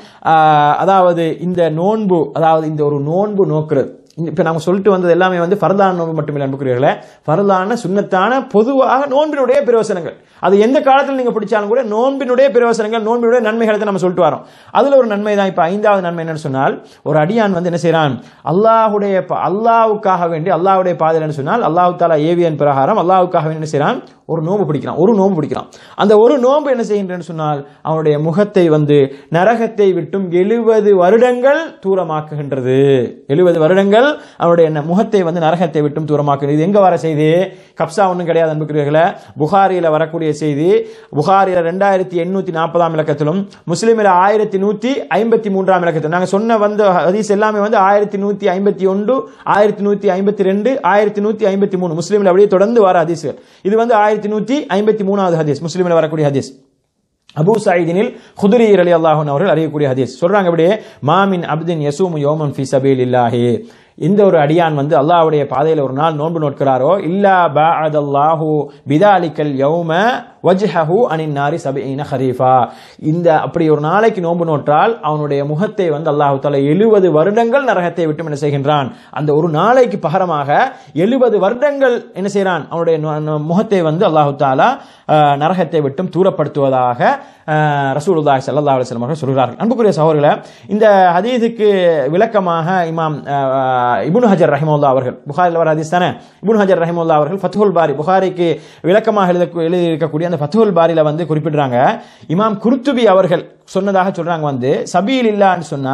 [SPEAKER 1] அதாவது இந்த நோன்பு அதாவது இந்த ஒரு நோன்பு நோக்குறது இப்போ நம்ம சொல்லிட்டு வந்தது எல்லாமே வந்து ஃபரதான நோன்பு மட்டுமில்லை அன்புக்குரியவர்களே ஃபரதான சுண்ணத்தான பொதுவாக நோன்பினுடைய பிரயோசனங்கள் அது எந்த காலத்தில் நீங்கள் பிடிச்சாலும் கூட நோன்பினுடைய பிரயோசனங்கள் நோன்பினுடைய நன்மைகளை தான் நம்ம சொல்லிட்டு வரோம் அதில் ஒரு நன்மை தான் இப்போ ஐந்தாவது நன்மை என்னன்னு சொன்னால் ஒரு அடியான் வந்து என்ன செய்கிறான் அல்லாஹுடைய அல்லாவுக்காக வேண்டி அல்லாஹுடைய பாதையில் சொன்னால் அல்லாஹு தாலா ஏவியன் பிரகாரம் அல்லாவுக்காக வேண்டி என்ன செய்கிறான் ஒரு நோம்பு பிடிக்கிறான் ஒரு நோம்பு பிடிக்கிறான் அந்த ஒரு நோம்பு என்ன செய்கின்றன்னு சொன்னால் அவனுடைய முகத்தை வந்து நரகத்தை விட்டும் எழுபது வருடங்கள் தூரமாக்குகின்றது எழுபது வருடங்கள் அவனுடைய முகத்தை வந்து நரகத்தை விட்டும் தூரமாக்குகிறது இது எங்க வர செய்தி கப்சா ஒன்றும் கிடையாது அன்புக்குரியவர்களே புகாரியில் வரக்கூடிய செய்தி புகாரியில் ரெண்டாயிரத்தி எண்ணூத்தி நாற்பதாம் இலக்கத்திலும் முஸ்லீமில் ஆயிரத்தி நூத்தி ஐம்பத்தி மூன்றாம் இலக்கத்திலும் நாங்கள் சொன்ன வந்து ஹதீஸ் எல்லாமே வந்து ஆயிரத்தி நூத்தி ஐம்பத்தி ஒன்று ஆயிரத்தி நூத்தி ஐம்பத்தி ரெண்டு ஆயிரத்தி நூத்தி ஐம்பத்தி மூணு முஸ்லீமில் அப்படியே தொடர்ந்து வர ஹதீஸ்கள் இது வந்து ஆயிரத்தி நூத்தி ஐம்பத்தி மூணாவது ஹதீஸ் முஸ்லீமில் வரக்கூடிய ஹதீஸ் அபு சயீதினில் குதிரி அலி அல்லாஹன் அவர்கள் அறியக்கூடிய ஹதீஸ் சொல்றாங்க அப்படியே மாமின் அப்தின் யசூம் யோமன் ஃபி சபீல் இல்லாஹி இந்த ஒரு அடியான் வந்து அல்லாஹ்வுடைய பாதையில் ஒரு நாள் நோன்பு நோட்கிறாரோ இல்லா பாஅதல்லாஹு பிதாலிக்கல் யௌம வஜ்ஹஹு அனின் நாரி சபீன ஹரீஃபா இந்த அப்படி ஒரு நாளைக்கு நோன்பு நோற்றால் அவனுடைய முகத்தை வந்து அல்லாஹு தாலா எழுபது வருடங்கள் நரகத்தை விட்டு என்ன செய்கின்றான் அந்த ஒரு நாளைக்கு பகரமாக எழுபது வருடங்கள் என்ன செய்கிறான் அவனுடைய முகத்தை வந்து அல்லாஹு தாலா நரகத்தை விட்டும் தூரப்படுத்துவதாக ரசூலுல்லாஹி ஸல்லல்லாஹு அலைஹி வஸல்லம் அவர்கள் சொல்கிறார்கள் அன்புக்குரிய சகோதரர்களே இந்த ஹதீஸுக்கு விளக்கமாக இமாம் இப்னு ஹஜர் ரஹிமுல்லா அவர்கள் புகாரில் வர ஹதீஸ் தானே இப்னு ஹஜர் ரஹிமுல்லா அவர்கள் ஃபத்துல் பாரி புகாரிக்கு விளக்கமாக எழுத எழுதியிருக்கக்கூடிய அந்த ஃபத்துல் பாரியில் வந்து குறிப்பிடுறாங்க இமாம் குருத்துபி அவர்கள் சொன்னதாக சொல்றாங்க வந்து சபீல் இல்லான்னு சொன்னா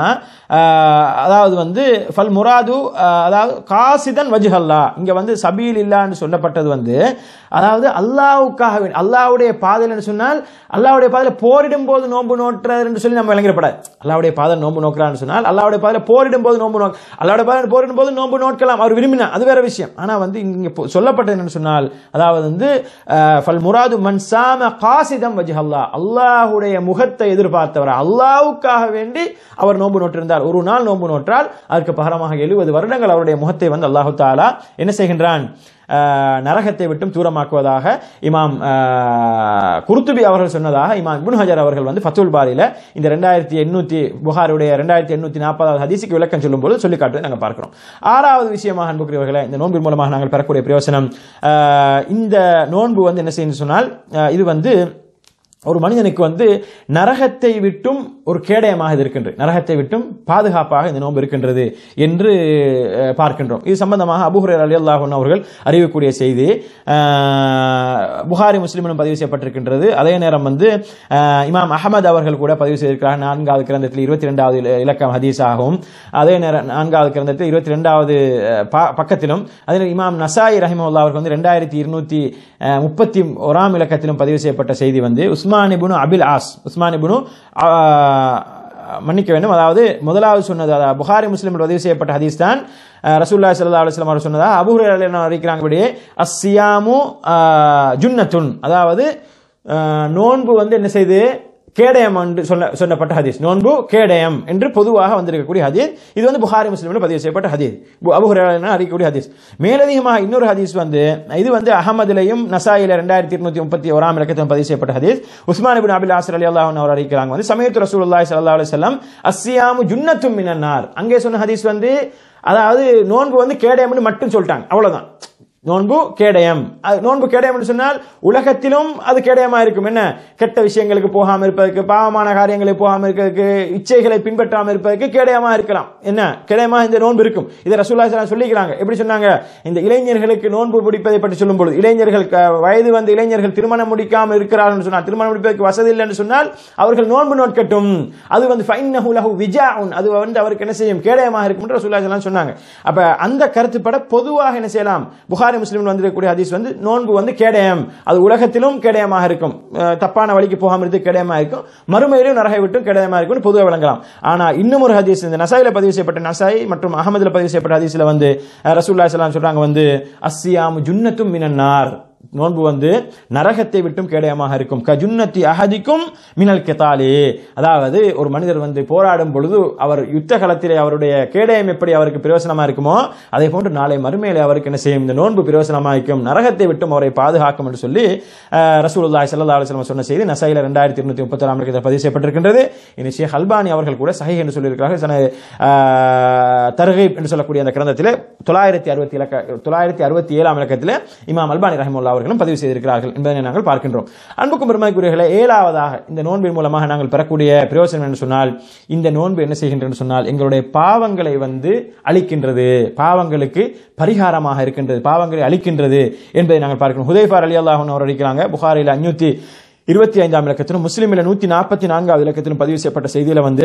[SPEAKER 1] அதாவது வந்து ஃபல் முராது அதாவது காசிதன் வஜுஹல்லா இங்க வந்து சபீல் இல்லான்னு சொல்லப்பட்டது வந்து அதாவது அல்லாவுக்காக அல்லாவுடைய பாதையில் சொன்னால் அல்லாவுடைய பாதையில் போரிடும் போது நோன்பு நோட்டுறதுன்னு சொல்லி நம்ம விளங்கிடப்படாது அல்லாவுடைய பாதையில் நோன்பு நோக்கிறான்னு சொன்னால் அல்லாவுடைய பாதையில் போரிடும் போது நோன்பு நோக்க அல்லாவுடைய பாதையில் போரிடும் போது நோன்பு நோக்கலாம் அவர் விரும்பினா அது வேற விஷயம் ஆனா வந்து இங்க சொல்லப்பட்டது என்னன்னு சொன்னால் அதாவது வந்து ஃபல் முராது மன் சாம காசிதம் வஜுஹல்லா அல்லாஹுடைய முகத்தை எதிர்பார்த்தவர் அல்லாவுக்காக வேண்டி அவர் நோன்பு நோட்டிருந்தார் ஒரு நாள் நோன்பு நோற்றால் அதற்கு பகரமாக எழுபது வருடங்கள் அவருடைய முகத்தை வந்து அல்லாஹு தாலா என்ன செய்கின்றான் நரகத்தை விட்டும் தூரமாக்குவதாக இமாம் குருத்துபி அவர்கள் சொன்னதாக இமாம் இபுன் ஹஜர் அவர்கள் வந்து ஃபத்துல் பாரியில் இந்த ரெண்டாயிரத்தி எண்ணூற்றி புகாருடைய ரெண்டாயிரத்தி எண்ணூற்றி நாற்பதாவது ஹதீஸுக்கு விளக்கம் சொல்லும்போது சொல்லி காட்டுவதை நாங்கள் பார்க்கிறோம் ஆறாவது விஷயமாக அன்புக்குரியவர்களை இந்த நோன்பின் மூலமாக நாங்கள் பெறக்கூடிய பிரயோசனம் இந்த நோன்பு வந்து என்ன செய்யணும் சொன்னால் இது வந்து ஒரு மனிதனுக்கு வந்து நரகத்தை விட்டும் ஒரு கேடயமாக இது இருக்கின்றது நரகத்தை விட்டும் பாதுகாப்பாக இந்த நோன்பு இருக்கின்றது என்று பார்க்கின்றோம் இது சம்பந்தமாக அபுஹுரர் அலி அல்லாஹன் அவர்கள் அறிவிக்கக்கூடிய செய்தி புகாரி முஸ்லிமிலும் பதிவு செய்யப்பட்டிருக்கின்றது அதே நேரம் வந்து இமாம் அகமது அவர்கள் கூட பதிவு செய்திருக்கிறார் நான்காவது கிரந்தத்தில் இருபத்தி ரெண்டாவது இலக்கம் ஹதீஸ் ஆகும் அதே நேரம் நான்காவது கிரந்தத்தில் இருபத்தி ரெண்டாவது பக்கத்திலும் அதே இமாம் நசாய் ரஹிமுல்லா அவர்கள் வந்து ரெண்டாயிரத்தி இருநூத்தி முப்பத்தி ஓராம் இலக்கத்திலும் பதிவு செய்யப்பட்ட செய்தி வந்து உஸ்மான் இபுனு அபில் ஆஸ் உஸ்மான் இபுனு மன்னிக்க வேண்டும் அதாவது முதலாவது சொன்னது அதாவது புகாரி முஸ்லிம் பதிவு செய்யப்பட்ட ஹதீஸ் தான் அஹ், ரசூலுல்லாஹி ஸல்லல்லாஹு அலைஹி வஸல்லம் அவர் சொன்னதா அபூ ஹுரைரா அறிவிக்கிறாங்கபடி அஸ்ஸியாமு அஹ், ஜுன்னத்துன் அதாவது அஹ், நோன்பு வந்து என்ன செய்து கேடயம் என்று சொல்ல சொல்லப்பட்ட ஹதீஸ் நோன்பு கேடயம் என்று பொதுவாக வந்திருக்கக்கூடிய ஹதீஸ் இது வந்து புகாரி முஸ்லிமில் பதிவு செய்யப்பட்ட ஹதீஸ் பு- அபூ ஹுரைரா அறிக்கக்கூடிய ஹதீஸ் மேலதிகமாக இன்னொரு ஹதீஸ் வந்து இது வந்து அகமதுலையும் நசாயில ரெண்டாயிரத்தி இருநூத்தி முப்பத்தி ஓராம் இலக்கத்திலும் பதிவு செய்யப்பட்ட ஹதீஸ் உஸ்மான் பின் அபில் ஆசர் அலி அல்லாஹ் அவர் அறிவிக்கிறாங்க வந்து சமயத்து ரசூலுல்லாஹி ஸல்லல்லாஹு அலைஹி வஸல்லம் அஸ்ஸியாமு ஜுன்னத்தும் மினன்னார் அங்கே சொன்ன ஹதீஸ் வந்து அதாவது நோன்பு வந்து கேடயம்னு மட்டும் சொல்லிட்டாங்க அவ்வளவுதான் நோன்பு கேடயம் அது நோன்பு கேடயம் என்று சொன்னால் உலகத்திலும் அது கேடயமா இருக்கும் என்ன கெட்ட விஷயங்களுக்கு போகாம இருப்பதற்கு பாவமான காரியங்களுக்கு போகாம இருக்கிறதுக்கு இச்சைகளை பின்பற்றாம இருப்பதற்கு கேடயமா இருக்கலாம் என்ன கேடயமா இந்த நோன்பு இருக்கும் இதை ரசூல்லா ஸல்லல்லாஹு சொல்லிக்கிறாங்க எப்படி சொன்னாங்க இந்த இளைஞர்களுக்கு நோன்பு பிடிப்பதை பற்றி சொல்லும் பொழுது இளைஞர்கள் க- வயது வந்த இளைஞர்கள் திருமணம் முடிக்காமல் இருக்கிறார்கள் சொன்னால் திருமணம் முடிப்பதற்கு வசதி இல்லை என்று சொன்னால் அவர்கள் நோன்பு நோட்கட்டும் அது வந்து ஃபைன்னஹு லஹு விஜாஉன் அது வந்து அவருக்கு என்ன செய்யும் கேடயமாக இருக்கும் என்று ரசூலுல்லாஹி ஸல்லல்லாஹு சொன்னாங்க அப்ப அந்த கருத்துப்பட பொதுவாக என்ன செய்யலாம் புகாரி முஸ்லிமில் வந்திருக்கக்கூடிய ஹதீஸ் வந்து நோன்பு வந்து கேடயம் அது உலகத்திலும் கேடயமாக இருக்கும் அஹ் தப்பான வழிக்கு போகாம இருந்து கேடயமாக இருக்கும் மறுமையிலும் நரகை விட்டும் கேடயமாக இருக்கும் பொதுவாக விளங்கலாம் ஆனா இன்னும் ஒரு ஹதீஸ் இந்த நசாயில பதிவு செய்யப்பட்ட நசாய் மற்றும் அகமதுல பதிவு செய்யப்பட்ட ஹதீஸ்ல வந்து அஹ் ரசூலுல்லாஹி ஸல்லல்லாஹு அலைஹி சொல்றாங்க வந்து அஸ்ஸியாமு ஜுன்னத்தும் மினன்னார் நோன்பு வந்து நரகத்தை விட்டும் கேடயமாக இருக்கும் கஜுன்னத்தி அஹதிக்கும் மினல் கெத்தாலே அதாவது ஒரு மனிதர் வந்து போராடும் பொழுது அவர் யுத்த களத்திலே அவருடைய கேடயம் எப்படி அவருக்கு பிரயோசனமா இருக்குமோ அதே போன்று நாளை மறுமையிலே அவருக்கு என்ன செய்யும் இந்த நோன்பு பிரயோசனமா இருக்கும் நரகத்தை விட்டும் அவரை பாதுகாக்கும் என்று சொல்லி அஹ், ரசூலுல்லாஹி ஸல்லல்லாஹு அலைஹி வஸல்லம் சொன்ன செய்தி நசையில ரெண்டாயிரத்தி இருநூத்தி முப்பத்தி ஆறாம் பதிவு செய்யப்பட்டிருக்கின்றது இனி ஷேக் அல்பானி அவர்கள் கூட சஹி என்று சொல்லியிருக்கிறார்கள் சன தர்கீப் என்று சொல்லக்கூடிய அந்த கிரந்தத்தில் தொள்ளாயிரத்தி அறுபத்தி இலக்க தொள்ளாயிரத்தி அறுபத்தி ஏழாம் இலக்கத்தில் இமாம் அல்பானி ரஹிமுல்லா அவர்களும் பதிவு செய்திருக்கிறார்கள் என்பதை நாங்கள் பார்க்கின்றோம் அன்புக்கும் பெருமைக்குரியர்களே ஏழாவதாக இந்த நோன்பின் மூலமாக நாங்கள் பெறக்கூடிய பிரயோசனம் என்று சொன்னால் இந்த நோன்பு என்ன செய்கின்றது சொன்னால் எங்களுடைய பாவங்களை வந்து அழிக்கின்றது பாவங்களுக்கு பரிகாரமாக இருக்கின்றது பாவங்களை அழிக்கின்றது என்பதை நாங்கள் பார்க்கிறோம் ஹுதைஃபார் அலி அல்லாஹ் அவர் அடிக்கிறாங்க புகாரில் அஞ்சூத்தி இருபத்தி ஐந்தாம் இலக்கத்திலும் முஸ்லிமில் நூத்தி நாற்பத்தி நான்காவது இலக்கத்திலும் பதிவு செய்யப்பட்ட செய்தியில வந்து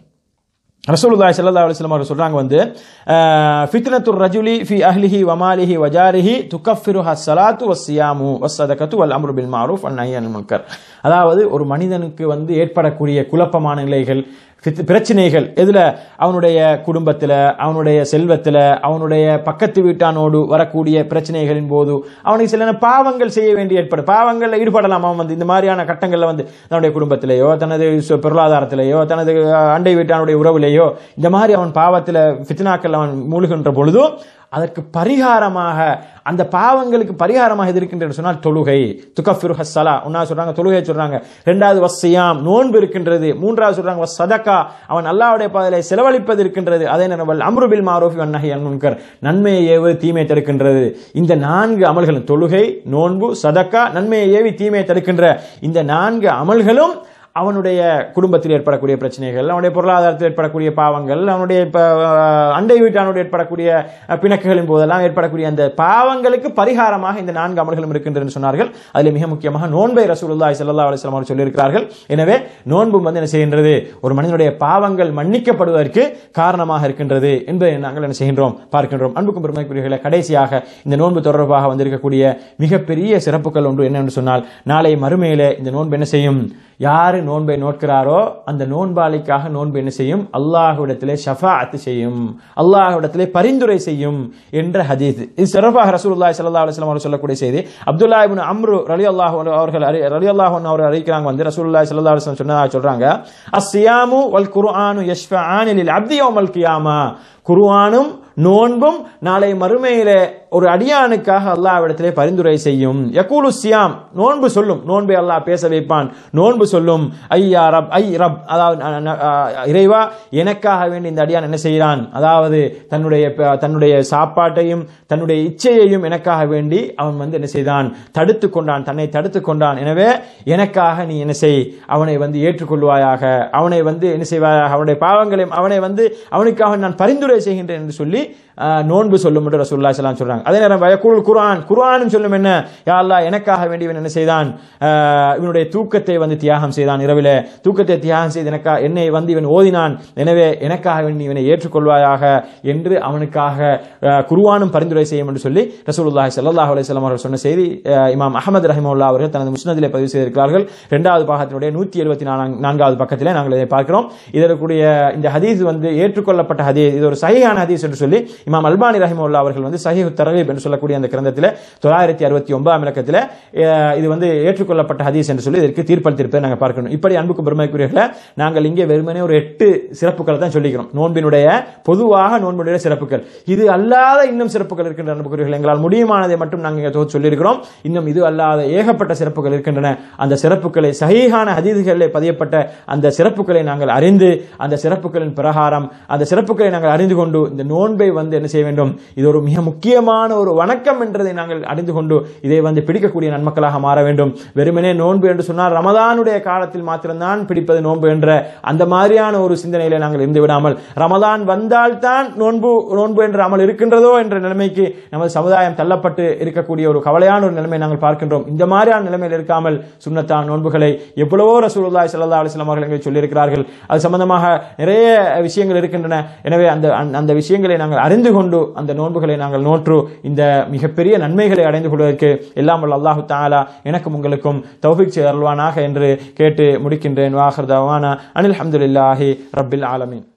[SPEAKER 1] ரசூலுல்லாஹி ஸல்லல்லாஹு அலைஹி வஸல்லம் அவர்கள் சொல்றாங்க வந்து ஃபித்னத்துர் ரஜுலி ஃபி அஹ்லிஹி வமாலிஹி வஜாரிஹி துகஃபிருஹா ஸலாத்து வஸ்ஸியாமு வஸ்ஸதகத்து வல் அம்ரு பில் மஅரூஃப் வன் நஹ்யி அனில் முன்கர் அதாவது ஒரு மனிதனுக்கு வந்து ஏற்படக்கூடிய குழப்பமான நிலைகள் ஃபித்- பிரச்சனைகள் எதுல அவனுடைய குடும்பத்துல அவனுடைய செல்வத்துல அவனுடைய பக்கத்து வீட்டானோடு வரக்கூடிய பிரச்சனைகளின் போது அவனுக்கு சில பாவங்கள் செய்ய வேண்டி ஏற்படும் பாவங்கள்ல ஈடுபடலாம் அவன் வந்து இந்த மாதிரியான கட்டங்கள்ல வந்து தன்னுடைய குடும்பத்திலேயோ தனது சு- பொருளாதாரத்திலேயோ தனது அஹ், அண்டை வீட்டானுடைய உறவிலேயோ இந்த மாதிரி அவன் பாவத்துல ஃபித்னாக்கள் அவன் மூழ்கின்ற பொழுது அதற்கு பரிகாரமாக அந்த பாவங்களுக்கு பரிகாரமாக எது இருக்கின்றது சொன்னால் தொழுகை துகஃபிரு ஹஸ்ஸலா ஒன்னா சொல்றாங்க தொழுகை சொல்றாங்க ரெண்டாவது வஸ்ஸியாம் நோன்பு இருக்கின்றது மூன்றாவது சொல்றாங்க வஸ் சதக்கா அவன் அல்லாஹ்வுடைய பாதையிலே செலவழிப்பது இருக்கின்றது அதே நேரம் அம்ரு பில் மாரூஃபி வன் நஹி அன் முன்கர் நன்மையை ஏவு தீமையை தடுக்கின்றது இந்த நான்கு அமல்களும் தொழுகை நோன்பு சதக்கா நன்மையை ஏவி தீமையை தடுக்கின்ற இந்த நான்கு அமல்களும் அவனுடைய குடும்பத்தில் ஏற்படக்கூடிய பிரச்சனைகள் அவனுடைய பொருளாதாரத்தில் ஏற்படக்கூடிய பாவங்கள் அவனுடைய இப்ப, அஹ், அண்டை வீட்டானோடு ஏற்படக்கூடிய அஹ், பிணக்குகளின் போதெல்லாம் ஏற்படக்கூடிய அந்த பாவங்களுக்கு பரிகாரமாக இந்த நான்கு அமல்களும் இருக்கின்றன சொன்னார்கள் அதில் மிக முக்கியமாக நோன்பை ரசூலுல்லாஹி ஸல்லல்லாஹு அலைஹி வஸல்லம் அவர்கள் சொல்லியிருக்கிறார்கள் எனவே நோன்பு வந்து என்ன செய்கின்றது ஒரு மனிதனுடைய பாவங்கள் மன்னிக்கப்படுவதற்கு காரணமாக இருக்கின்றது என்பதை நாங்கள் என்ன செய்கின்றோம் பார்க்கின்றோம் அன்புக்கும் பெருமைக்குரியர்களை கடைசியாக இந்த நோன்பு தொடர்பாக வந்திருக்கக்கூடிய மிகப்பெரிய சிறப்புகள் ஒன்று என்னென்று சொன்னால் நாளை மறுமையிலே இந்த நோன்பு என்ன செய்யும் யாரு நோன்பை நோட்கிறாரோ அந்த நோன்பாளிக்காக நோன்பு என்ன செய்யும் அல்லாஹ்விடத்திலே ஷஃபாஅத் செய்யும் அல்லாஹ்விடத்திலே பரிந்துரை செய்யும் என்ற ஹதீஸ் இது சிறப்பாக ரசூலுல்லாஹி ஸல்லல்லாஹு அலைஹி வஸல்லம் அவர்கள் சொல்லக்கூடிய செய்தி அப்துல்லா இப்னு அம்ரு ரலியல்லாஹு அன்ஹு அவர்கள் அறி- ரலியல்லாஹு அன்ஹு அவர்கள் அறிவிக்கிறாங்க வந்து ரசூலுல்லாஹி ஸல்லல்லாஹு அலைஹி வஸல்லம் சொன்னதாக சொல்றாங்க அஸ்ஸியாமு வல் குர்ஆனு யஷ்ஃபஆனி லில் அப்தி யௌமல் கியாமா குர்ஆனும் நோன்பும் நாளை மறுமையிலே ஒரு அடியானுக்காக அல்லாஹ்விடத்திலே பரிந்துரை செய்யும் யகூலு சியாம் நோன்பு சொல்லும் நோன்பை அல்லாஹ் பேச வைப்பான் நோன்பு சொல்லும் ஐயா ரப் ஐ ரப் அதாவது அ, அ, அ, இறைவா எனக்காக வேண்டி இந்த அடியான் என்ன செய்கிறான் அதாவது தன்னுடைய ப- தன்னுடைய சாப்பாட்டையும் தன்னுடைய இச்சையையும் எனக்காக வேண்டி அவன் வந்து என்ன செய்தான் தடுத்து கொண்டான் தன்னை தடுத்து கொண்டான் எனவே எனக்காக நீ என்ன செய் அவனை வந்து ஏற்றுக்கொள்வாயாக அவனை வந்து என்ன செய்வாயாக அவனுடைய பாவங்களையும் அவனை வந்து அவனுக்காக நான் பரிந்துரை செய்கின்றேன் என்று சொல்லி ஆஹ், நோன்பு சொல்லும் என்று ரசூலுல்லாஹி ஸல்லல்லாஹு அலைஹி சொல்றாங்க அதே நேரம் வயக்குல் குர்ஆன் குர்ஆனும் சொல்லும் என்ன யா அல்லாஹ் எனக்காக வேண்டி இவன் என்ன செய்தான் ஆஹ், இவனுடைய தூக்கத்தை வந்து தியாகம் செய்தான் இரவிலே தூக்கத்தை தியாகம் செய்து எனக்கா என்னை வந்து இவன் ஓதினான் எனவே எனக்காக வேண்டி இவனை ஏற்றுக்கொள்வாயாக என்று அவனுக்காக ஆஹ், குர்ஆனும் பரிந்துரை செய்யும் என்று சொல்லி ரசூலுல்லாஹி ஸல்லல்லாஹு அலைஹி வஸல்லம் அவர்கள் சொன்ன செய்தி ஆஹ், இமாம் அஹமது ரஹிமவுல்லா அவர்கள் தனது முஸ்னதிலே பதிவு செய்திருக்கிறார்கள் இரண்டாவது பாகத்தினுடைய நூற்றி எழுபத்தி நான்காவது பக்கத்திலே நாங்கள் இதை பார்க்கிறோம் இதற்குரிய இந்த ஹதீஸ் வந்து ஏற்றுக்கொள்ளப்பட்ட ஹதீஸ் இது ஒரு சஹீஹான ஹதீஸ் என்று சொல்லி இமாம் அல்பானி ரஹிமவுல்லா அவர்கள் வந்து சஹீஹ் தரகீப் என்று சொல்லக்கூடிய அந்த கிரந்தத்தில் தொள்ளாயிரத்தி அறுபத்தி ஒன்பதாம் இலக்கத்தில் அஹ், இது வந்து ஏற்றுக்கொள்ளப்பட்ட ஹதீஸ் என்று சொல்லி இதற்கு தீர்ப்பளித்திருப்பதை நாங்கள் பார்க்கணும் இப்படி அன்புக்கு பெருமைக்குரியவர்களை நாங்கள் இங்கே வெறுமனே ஒரு எட்டு சிறப்புகளை தான் சொல்லிக்கிறோம் நோன்பினுடைய பொதுவாக நோன்பினுடைய சிறப்புகள் இது அல்லாத இன்னும் சிறப்புகள் இருக்கின்றன அன்புக்குரியவர்கள் எங்களால் முடியுமானதை மட்டும் நாங்கள் இங்கே தொகுத்து சொல்லியிருக்கிறோம் இன்னும் இது அல்லாத ஏகப்பட்ட சிறப்புகள் இருக்கின்றன அந்த சிறப்புகளை சஹீஹான ஹதீதுகளிலே பதியப்பட்ட அந்த சிறப்புகளை நாங்கள் அறிந்து அந்த சிறப்புகளின் பிரகாரம் அந்த சிறப்புகளை நாங்கள் அறிந்து கொண்டு இந்த நோன்பை வந்து என்ன செய்ய வேண்டும் இது ஒரு மிக முக்கியமான ஒரு வணக்கம் என்றதை நாங்கள் அறிந்து கொண்டு இதை வந்து பிடிக்கக்கூடிய நன்மக்களாக மாற வேண்டும் வெறுமனே நோன்பு என்று சொன்னால் ரமதானுடைய காலத்தில் மாத்திரம்தான் பிடிப்பது நோன்பு என்ற அந்த மாதிரியான ஒரு சிந்தனையில நாங்கள் இருந்து விடாமல் ரமதான் வந்தால்தான் நோன்பு நோன்பு என்ற அமல் இருக்கின்றதோ என்ற நிலைமைக்கு நமது சமுதாயம் தள்ளப்பட்டு இருக்கக்கூடிய ஒரு கவலையான ஒரு நிலைமை நாங்கள் பார்க்கின்றோம் இந்த மாதிரியான நிலைமையில் இருக்காமல் சுன்னத்தான் நோன்புகளை எவ்வளவோ ரசூலுல்லாஹி ஸல்லல்லாஹு அலைஹி வஸல்லம் அவர்கள் எங்களுக்கு சொல்லியிருக்கிறார்கள் அது சம்பந்தமாக நிறைய விஷயங்கள் இருக்கின்றன எனவே அந்த அந்த- அந்த விஷயங்களை நாங்கள் அறிந்து கொண்டு அந்த நோன்புகளை நாங்கள் நோற்று இந்த மிகப்பெரிய நன்மைகளை அடைந்து கொள்வதற்கு எல்லாம் வல்ல அல்லாஹு தாலா எனக்கும் உங்களுக்கும் தௌஃபீக் செய்து அருள்வானாக என்று கேட்டு முடிக்கின்றேன் வாஹர் தவானா அனில் அஹமதுல்லாஹி ரப்பில் ஆலமீன்